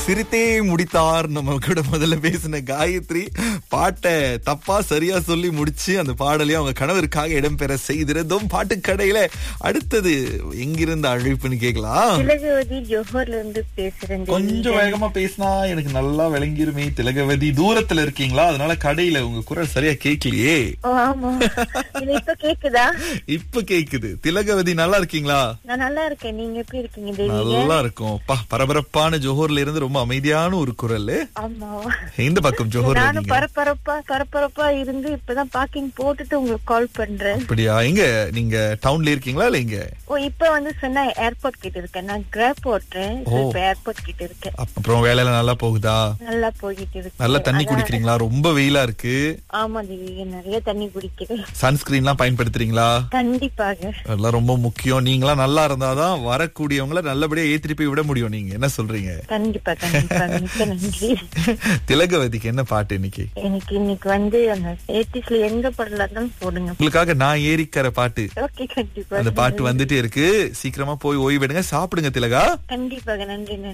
சிரித்தே முடித்தார் நம்ம கூட முதல்ல பேசின காயத்ரி பாட்டை தப்பா சரியா சொல்லி முடிச்சு அந்த பாடலையும் அவங்க கணவருக்காக இடம்பெற செய்திருந்தோம் பாட்டு கடையில அடுத்தது எங்கிருந்து அழைப்புன்னு கேக்கலாம் திலகவதி ஜோஹர்ல இருந்து பேசுறேன் கொஞ்சம் வேகமா பேசினா எனக்கு நல்லா விளங்கிருமே திலகவதி தூரத்துல இருக்கீங்களா அதனால கடையில உங்க குரல் சரியா கேட்கலையே ஓ, ஆமா இது இப்ப கேக்குதா இப்ப கேக்குது திலகவதி நல்லா இருக்கீங்களா நான் நல்லா இருக்கேன் நீங்க எப்படி இருக்கீங்க தேவி நல்லா இருக்கும் பா பரபரப்பான ஜோஹர்ல இருந்து ரொம்ப அமைதியான ஒரு குரல் ஆமா எந்த பக்கம் ஜோஹர் நானும் இருக்கீங்க பரபரப்பா பரபரப்பா இருந்து இப்பதான் பார்க்கிங் போட்டுட்டு உங்களுக்கு கால் பண்றேன் அப்படியா எங்க நீங்க டவுன்ல இருக்கீங்களா இல்ல எங்க ஓ இப்ப வந்து சொன்னா ஏர்போர்ட் கிட்ட இருக்கேன் நான் கிராப் ஓட்டுறேன் So, ஓ. இப்ப ஏர்போர்ட் கிட்ட இருக்கேன் அப்புறம் வேலையில நல்லா போகுதா நல்லா போய்கிட்டு இருக்கு நல்லா தண்ணி அதான். குடிக்கிறீங்களா ரொம்ப வெயிலா இருக்கு ஆமா தேவி நிறைய தண்ணி குடிக்கிறேன் சன்ஸ்கிரீன் எல்லாம் பயன்படுத்துறீங்களா கண்டிப்பாக அதெல்லாம் ரொம்ப முக்கியம் நீங்களா நல்லா இருந்தாதான் வரக்கூடியவங்கள நல்லபடியா ஏத்திட்டு போய் விட முடியும் நீங்க என்ன சொல்றீங்க கண்டிப்பா கண்டிப்பா மிக்க நன்றி திலகவதிக்கு என்ன பாட்டு இன்னைக்கு எனக்கு இன்னைக்கு வந்து அந்த ஏட்டிஸ்ல எந்த படல தான் போடுங்க உங்களுக்காக நான் ஏறிக்கிற பாட்டு ஓகே கண்டிப்பா அந்த பாட்டு வந்துட்டே இருக்கு சீக்கிரமா போய் ஓய்வெடுங்க சாப்பிடுங்க திலகா கண்டிப்பாக நன்றி நன்றி